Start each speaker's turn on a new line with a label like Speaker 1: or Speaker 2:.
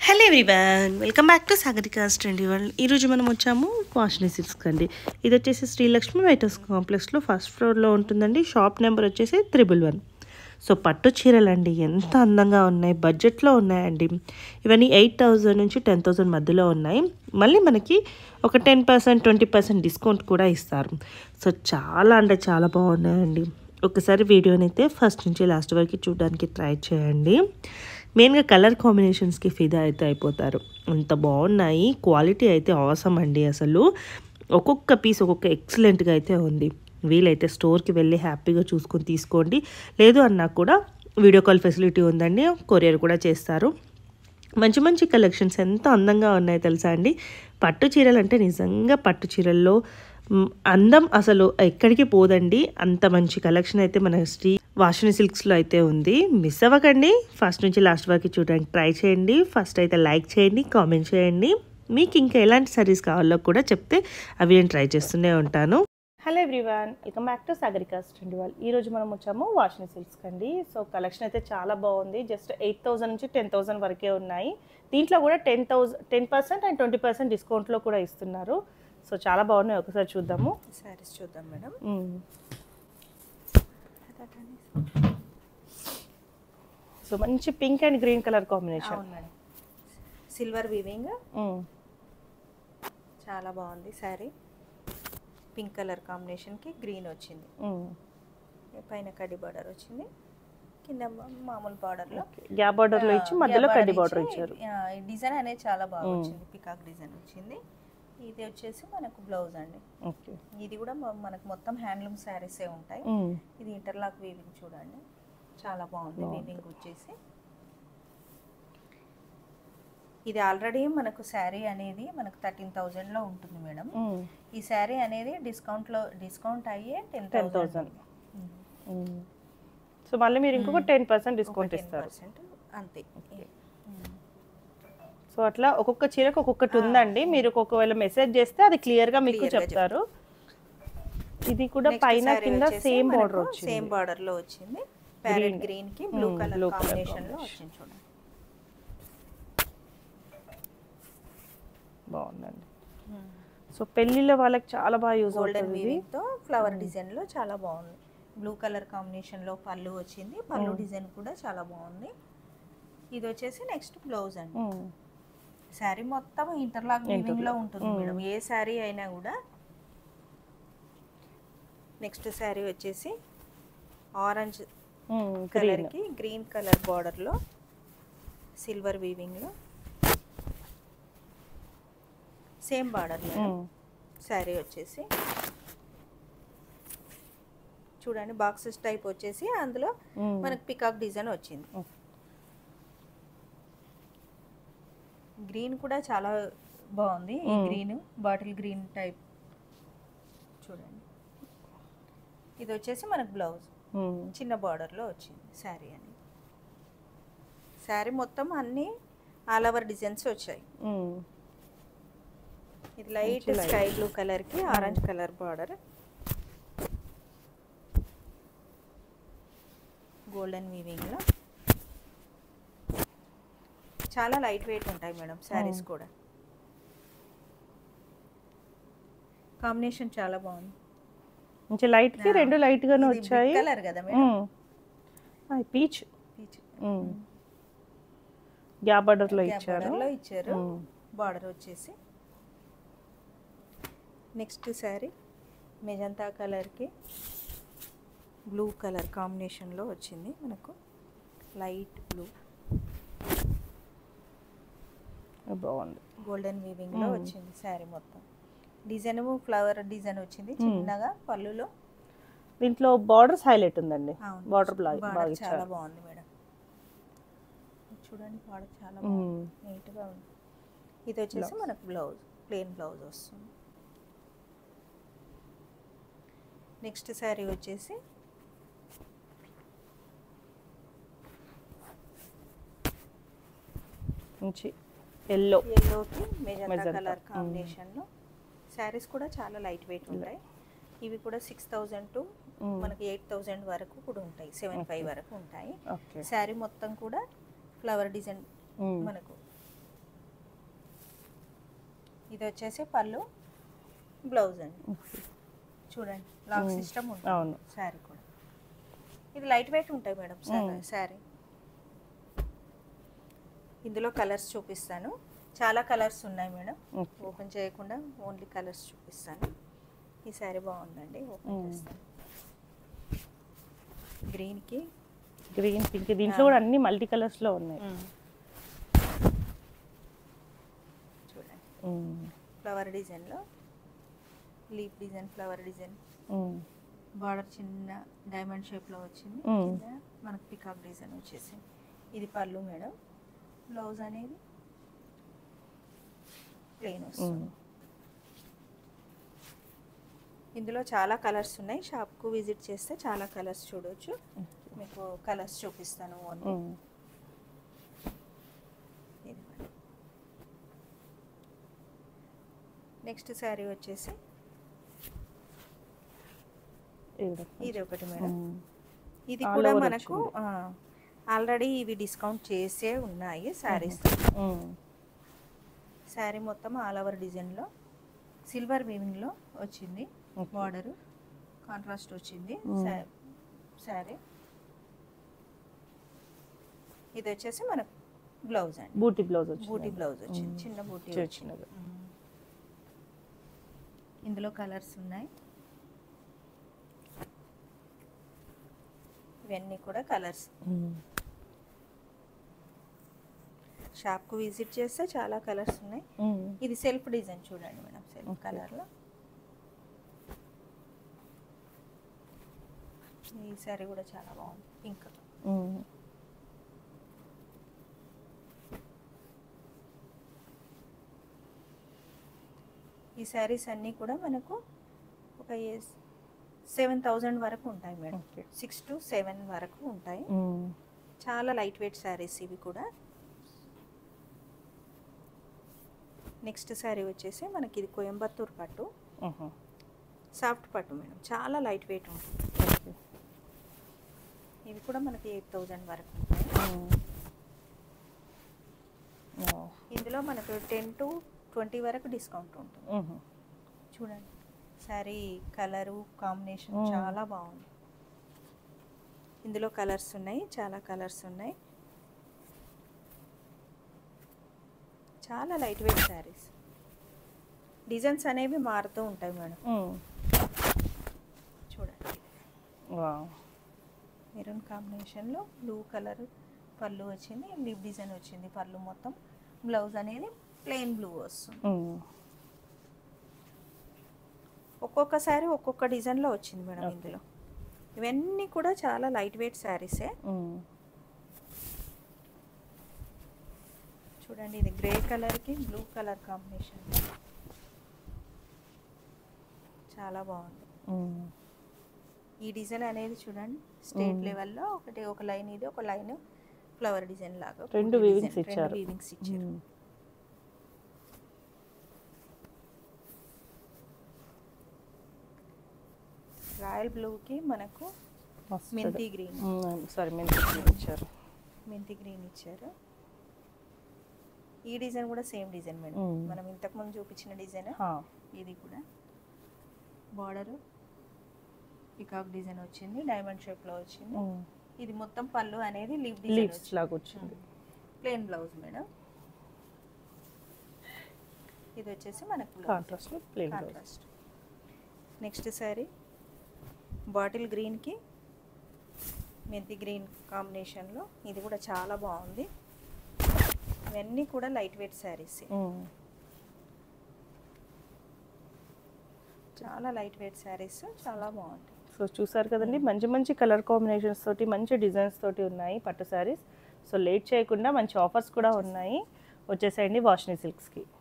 Speaker 1: Hello everyone welcome back to Sagarikas twenty one ఈరోజు మనం వచ్చాము వాషిని సిల్క్స్ అండి ఇది వచ్చేసి శ్రీలక్ష్మి వైటర్స్ కాంప్లెక్స్లో ఫస్ట్ ఫ్లోర్లో ఉంటుందండి షాప్ నెంబర్ వచ్చేసి త్రిబుల్ వన్ సో పట్టు చీరలండి ఎంత అందంగా ఉన్నాయి బడ్జెట్లో ఉన్నాయండి ఇవన్నీ ఎయిట్ థౌజండ్ నుంచి టెన్ థౌజండ్ మధ్యలో ఉన్నాయి మళ్ళీ మనకి ఒక ten percent twenty percent discount కూడా ఇస్తారు సో చాలా అంటే చాలా బాగున్నాయండి ఒకసారి వీడియోని అయితే ఫస్ట్ నుంచి లాస్ట్ వరకు చూడడానికి ట్రై చేయండి మెయిన్గా కలర్ కాంబినేషన్స్కి ఫిదా అయితే అయిపోతారు అంత బాగున్నాయి క్వాలిటీ అయితే అవసరం అండి అసలు ఒక్కొక్క పీస్ ఒక్కొక్క ఎక్సలెంట్గా అయితే ఉంది వీలైతే స్టోర్కి వెళ్ళి హ్యాపీగా చూసుకొని తీసుకోండి లేదు అన్నా కూడా వీడియో కాల్ ఫెసిలిటీ ఉందండి కొరియర్ కూడా చేస్తారు మంచి మంచి కలెక్షన్స్ ఎంత అందంగా ఉన్నాయి తెలుసా అండి పట్టు చీరలు అంటే నిజంగా పట్టు చీరల్లో మ్, అందం అసలు ఎక్కడికి పోదండి అంత మంచి కలెక్షన్ అయితే మన శ్రీ వాషిని సిల్క్స్లో అయితే ఉంది మిస్ అవ్వకండి ఫస్ట్ నుంచి లాస్ట్ వరకు చూడడానికి ట్రై చేయండి ఫస్ట్ అయితే లైక్ చేయండి కామెంట్ చేయండి మీకు ఇంకా ఎలాంటి సర్వీస్ కావాలో కూడా చెప్తే అవి నేను ట్రై చేస్తూనే ఉంటాను hello everyone welcome back to Sagarikas twenty one ఈ రోజు మనం వచ్చాము వాషింగ్ సిల్క్స్ అండి సో కలెక్షన్ అయితే చాలా బాగుంది జస్ట్ ఎయిట్ థౌసండ్ నుంచి టెన్ థౌసండ్ వరకే ఉన్నాయి దీంట్లో కూడా ten thousand ten percent and twenty percent డిస్కౌంట్లో కూడా ఇస్తున్నారు సో చాలా బాగున్నాయి ఒకసారి చూద్దాము
Speaker 2: శారీస్ చూద్దాం మేడం
Speaker 1: మ్మ్. సో మంచి pink and green colour combination
Speaker 2: అవును మేడం సిల్వర్ వీవింగ్ చాలా బాగుంది శారీ పింక్ కలర్ కాంబినేషన్కి గ్రీన్ వచ్చింది పైన కడ్డీ బార్డర్ వచ్చింది కింద మా- మామూలు బార్డర్లో
Speaker 1: గ్యాప్ బార్డర్ లో ఇచ్చి మధ్యలో కడ్డీ బార్డర్ ఇచ్చారు
Speaker 2: డిజైన్ అనేది చాలా బాగా వచ్చింది పికాక్ డిజైన్ వచ్చింది ఇది వచ్చేసి మనకు బ్లౌజ్ అండి
Speaker 1: ఓకే
Speaker 2: ఇది కూడా మ- మనకు మొత్తం హ్యాండ్లూమ్ శారీసే ఉంటాయి ఇది ఇంటర్లాక్ వీవింగ్ చూడండి చాలా బాగుంది వీవింగ్ వచ్చేసి ఇది ఆల్రెడీ మనకు శారీ అనేది మనకు థర్టీన్ థౌజండ్లో ఉంటుంది మేడం ఈ శారీ అనేది డిస్కౌంట్లో డిస్కౌంట్ అయ్యే టెన్
Speaker 1: టెన్ థౌసండ్ సో మళ్ళీ మీరు ఇంకొక టెన్ పర్సెంట్ డిస్కౌంట్ ఇస్తారు
Speaker 2: పర్సెంట్ అంతే
Speaker 1: సో అట్లా ఒక్కొక్క చీరకు ఒక్కొక్కటి ఉందండి మీరు ఒకవేళ మెసేజ్ చేస్తే అది క్లియర్ గా మీకు చెప్తారు ఇది కూడా పైన కింద సేమ్ బార్డర్ వచ్చింది
Speaker 2: సేమ్ బార్డర్ లో వచ్చింది ప్యారెట్ గ్రీన్ కి బ్లూ కలర్ కాంబినేషన్ లో వచ్చింది చూడండి
Speaker 1: బాగుందండి సో పెళ్లిలో వాళ్ళకి చాలా బాగా యూజ్
Speaker 2: గోల్డెన్
Speaker 1: అవుతుంది
Speaker 2: వీవింగ్ తో ఫ్లవర్ డిజైన్ లో చాలా బాగుంది బ్లూ కలర్ కాంబినేషన్ లో పళ్ళు వచ్చింది పళ్ళు డిజైన్ కూడా చాలా బాగుంది ఇది వచ్చేసి నెక్స్ట్ బ్లౌజ్ అండి
Speaker 1: మ్మ్.
Speaker 2: శారీ మొత్తం ఇంటర్లాక్ వీవింగ్ లో ఉంటుంది మేడం ఏ శారీ అయినా కూడా నెక్స్ట్ శారీ వచ్చేసి ఆరెంజ్
Speaker 1: మ్మ్.
Speaker 2: కలర్ కి గ్రీన్ కలర్ బార్డర్ లో సిల్వర్ వీవింగ్ లో సేమ్ బార్డర్
Speaker 1: మ్మ్.
Speaker 2: శారీ వచ్చేసి చూడండి బాక్సెస్ టైప్ వచ్చేసి అందులో
Speaker 1: మ్మ్.
Speaker 2: మనకు పికాక్ డిజైన్ వచ్చింది
Speaker 1: ఓకే.
Speaker 2: గ్రీన్ కూడా చాలా బాగుంది ఈ గ్రీన్ బాటిల్ గ్రీన్ టైప్ చూడండి ఇది వచ్చేసి మనకు బ్లౌజ్
Speaker 1: మ్మ్.
Speaker 2: చిన్న బార్డర్లో వచ్చింది శారీ అని శారీ మొత్తం అన్ని ఆల్ ఓవర్ డిజైన్స్ వచ్చాయి
Speaker 1: మ్మ్.
Speaker 2: ఇది లైట్ స్కై బ్లూ కలర్కి ఆరెంజ్ కలర్ బార్డర్ గోల్డెన్ వీవింగ్లో చాలా లైట్ వెయిట్ ఉంటాయి మేడం శారీస్ కూడా కాంబినేషన్ చాలా బాగుంది
Speaker 1: మంచి లైట్ కి రెండు లైట్ గానే వచ్చాయి
Speaker 2: కలర్ కదా madam
Speaker 1: peach
Speaker 2: peach
Speaker 1: gap border లో ఇచ్చారు
Speaker 2: బార్డర్లో ఇచ్చారు
Speaker 1: మ్మ్.
Speaker 2: బార్డర్ వచ్చేసి నెక్స్ట్ శారీ మెజంతా కలర్కి బ్లూ కలర్ కాంబినేషన్లో వచ్చింది మనకు లైట్ బ్లూ
Speaker 1: బాగుంది
Speaker 2: గోల్డెన్ వీవింగ్లో వచ్చింది శారీ మొత్తం డిజైన్ ఫ్లవర్ డిజైన్ వచ్చింది చిన్నగా పళ్ళులో
Speaker 1: దీంట్లో బార్డర్స్ హైలైట్ ఉందండి
Speaker 2: అవును.
Speaker 1: బార్డర్ బాగా
Speaker 2: Border
Speaker 1: బాగా
Speaker 2: చాలా
Speaker 1: ఇచ్చారు
Speaker 2: బాగుంది మేడం చూడండి బార్డర్ చాలా బాగుంది
Speaker 1: మ్మ్.
Speaker 2: నీట్గా ఉంది ఇది వచ్చేసి మనకు బ్లౌజ్ ప్లెయిన్ బ్లౌజ్ వస్తుంది నెక్స్ట్ శారీ వచ్చేసి
Speaker 1: మంచి ఎల్లో
Speaker 2: ఎల్లోకి మెజంతా
Speaker 1: మెజంతా.
Speaker 2: కలర్ కాంబినేషన్లో శారీస్ కూడా చాలా లైట్ వెయిట్ ఉంటాయి ఇవి కూడా సిక్స్ థౌజండ్ టు మనకి ఎయిట్ థౌజండ్ వరకు కూడా ఉంటాయి సెవెన్ ఫైవ్ వరకు ఉంటాయి
Speaker 1: ఓకే
Speaker 2: శారీ మొత్తం కూడా ఫ్లవర్ డిజైన్
Speaker 1: మ్మ్.
Speaker 2: మనకు ఇది వచ్చేసి పళ్ళు బ్లౌజ్ అండి చూడండి లాక్
Speaker 1: మ్మ్.
Speaker 2: సిస్టమ్ ఉంటుంది
Speaker 1: అవును.
Speaker 2: శారీ కూడా ఇది లైట్ వెయిట్ ఉంటాయి మేడం
Speaker 1: మ్మ్.
Speaker 2: శారీ ఇందులో కలర్స్ చూపిస్తాను చాలా కలర్స్ ఉన్నాయి మేడం
Speaker 1: ఓకే
Speaker 2: ఓపెన్ చేయకుండా ఓన్లీ కలర్స్ చూపిస్తాను ఈ శారీ బాగుందండి ఓపెన్
Speaker 1: మ్మ్.
Speaker 2: చేస్తాను గ్రీన్కి
Speaker 1: గ్రీన్ పింక్ దీంట్లో కూడా అన్ని మల్టీ కలర్స్ లో ఉన్నాయి
Speaker 2: చూడండి
Speaker 1: ఉమ్,
Speaker 2: ఫ్లవర్ డిజైన్లో leaf design flower design
Speaker 1: um,
Speaker 2: border చిన్న డైమండ్ షేప్లో వచ్చింది
Speaker 1: మ్మ్.
Speaker 2: కింద మనకు పికాక్ డిజైన్ వచ్చేసింది ఇది పళ్ళు మేడం బ్లౌజ్ అనేది ప్లెయిన్ వస్తుంది
Speaker 1: ఉమ్.
Speaker 2: ఇందులో చాలా కలర్స్ ఉన్నాయి షాప్కు విజిట్ చేస్తే చాలా కలర్స్ చూడొచ్చు మీకు కలర్స్ చూపిస్తాను ఓన్లీ
Speaker 1: ఉమ్.
Speaker 2: ఇది మేడం నెక్స్ట్ శారీ వచ్చేసి
Speaker 1: ఇది
Speaker 2: ఇది ఒకటి మేడం
Speaker 1: ఉమ్,
Speaker 2: ఇది
Speaker 1: All
Speaker 2: కూడా
Speaker 1: over
Speaker 2: మనకు ఆల్రెడీ ఇవి డిస్కౌంట్ చేసే ఉన్నాయి శారీస్
Speaker 1: ఉమ్,
Speaker 2: శారీ మొత్తం ఆల్ ఓవర్ డిజైన్లో సిల్వర్ వీవింగ్లో వచ్చింది
Speaker 1: Okay.
Speaker 2: బార్డర్ కాంట్రాస్ట్ వచ్చింది
Speaker 1: Mm.
Speaker 2: శారీ ఇది వచ్చేసి మనకు బ్లౌజ్ అండి
Speaker 1: బూటీ బ్లౌజ్ వచ్చింది
Speaker 2: బూటీ బ్లౌజ్ వచ్చింది
Speaker 1: Mm.
Speaker 2: చిన్న బూటీ
Speaker 1: చిన్న
Speaker 2: వచ్చింది
Speaker 1: చిన్నగా.
Speaker 2: Mm. ఇందులో కలర్స్ ఉన్నాయి ఇవన్నీ కూడా కలర్స్
Speaker 1: ఉమ్,
Speaker 2: షాప్కు విజిట్ చేస్తే చాలా కలర్స్ ఉన్నాయి
Speaker 1: ఉమ్,
Speaker 2: ఇది సెల్ఫ్ డిజైన్ చూడండి మేడం సెల్ఫ్
Speaker 1: Okay.
Speaker 2: కలర్లో ఈ సారీ కూడా చాలా బాగుంది పింక్
Speaker 1: ఉమ్.
Speaker 2: ఈ శారీస్ అన్నీ కూడా మనకు ఒక సెవెన్ థౌజండ్ వరకు ఉంటాయి madam
Speaker 1: okay
Speaker 2: six to seven వరకు ఉంటాయి
Speaker 1: ఉమ్,
Speaker 2: చాలా లైట్ వెయిట్ శారీస్ ఇవి కూడా నెక్స్ట్ శారీ వచ్చేసి మనకి ఇది కోయంబత్తూర్ పట్టు
Speaker 1: ఉహు,
Speaker 2: సాఫ్ట్ పట్టు మేడం చాలా లైట్ వెయిట్ ఉంటుంది
Speaker 1: ఓకే.
Speaker 2: ఇవి కూడా మనకి ఎయిట్ థౌజండ్ వరకు ఉంటాయి
Speaker 1: ఉమ్. ఓ,
Speaker 2: ఇందులో మనకు టెన్ టు ట్వంటీ వరకు డిస్కౌంట్ ఉంటుంది
Speaker 1: ఉహు,
Speaker 2: చూడండి శారీ కలరు కాంబినేషన్
Speaker 1: Mm.
Speaker 2: చాలా బాగుంది ఇందులో కలర్స్ ఉన్నాయి చాలా కలర్స్ ఉన్నాయి చాలా లైట్ వెయిట్ శారీస్ డిజైన్స్ అనేవి మారుతూ ఉంటాయి మేడం
Speaker 1: ఉమ్.
Speaker 2: చూడండి
Speaker 1: వావ్.
Speaker 2: మెరూన్ కాంబినేషన్లో బ్లూ కలర్ పళ్ళు వచ్చింది లిప్ డిజైన్ వచ్చింది పళ్ళు మొత్తం బ్లౌజ్ అనేది ప్లెయిన్ బ్లూ వస్తుంది
Speaker 1: ఉమ్,
Speaker 2: ఒక్కొక్క శారీ ఒక్కొక్క డిజైన్లో వచ్చింది మేడం
Speaker 1: Okay.
Speaker 2: ఇందులో ఇవన్నీ కూడా చాలా లైట్ వెయిట్ శారీసే
Speaker 1: ఉమ్.
Speaker 2: చూడండి ఇది గ్రే కలర్కి బ్లూ కలర్ కాంబినేషన్ చాలా బాగుంది
Speaker 1: ఉమ్.
Speaker 2: ఈ డిజైన్ అనేది చూడండి స్టేట్
Speaker 1: Mm.
Speaker 2: లెవెల్లో ఒకటి ఒక లైన్ ఇది ఒక లైన్ ఫ్లవర్ డిజైన్ లాగా
Speaker 1: రెండు
Speaker 2: పూర్తి
Speaker 1: weavings
Speaker 2: design, రెండు
Speaker 1: ఇచ్చారు.
Speaker 2: weavings ఇచ్చారు
Speaker 1: ఉమ్.
Speaker 2: రాయల్ బ్లూకి మనకు
Speaker 1: మస్తు
Speaker 2: మెంతి గ్రీన్
Speaker 1: ఉమ్, సారీ మెంతి గ్రీన్ ఇచ్చారు
Speaker 2: మెంతి గ్రీన్ ఇచ్చారు ఈ డిజైన్ కూడా సేమ్ డిజైన్ మేడం
Speaker 1: Mm.
Speaker 2: మనం ఇంతకు ముందు చూపించిన డిజైన్
Speaker 1: హా.
Speaker 2: ఇది కూడా బార్డర్ పికాక్ డిజైన్ వచ్చింది డైమండ్ షేప్లో వచ్చింది
Speaker 1: ఉమ్.
Speaker 2: ఇది మొత్తం పళ్ళు అనేది లీవ్ డిజైన్
Speaker 1: లీవ్స్ లాగా వచ్చింది
Speaker 2: ప్లెయిన్ బ్లౌజ్ మేడం ఇది వచ్చేసి మనకు
Speaker 1: కాంట్రాస్ట్ లో plain blouse
Speaker 2: contrast next sari bottle గ్రీన్కి మెంతి గ్రీన్ కాంబినేషన్లో ఇది కూడా చాలా బాగుంది ఇవన్నీ కూడా లైట్ వెయిట్ శారీస్
Speaker 1: ఉమ్.
Speaker 2: చాలా లైట్ వెయిట్ శారీస్ చాలా బాగుంటాయి
Speaker 1: సో చూసారు కదండి మంచి మంచి కలర్ కాంబినేషన్స్ తోటి మంచి డిజైన్స్ తోటి ఉన్నాయి పట్టు శారీస్ సో లేట్ చేయకుండా మంచి ఆఫర్స్ కూడా ఉన్నాయి వచ్చేసేయండి వాష్ని సిల్క్స్కి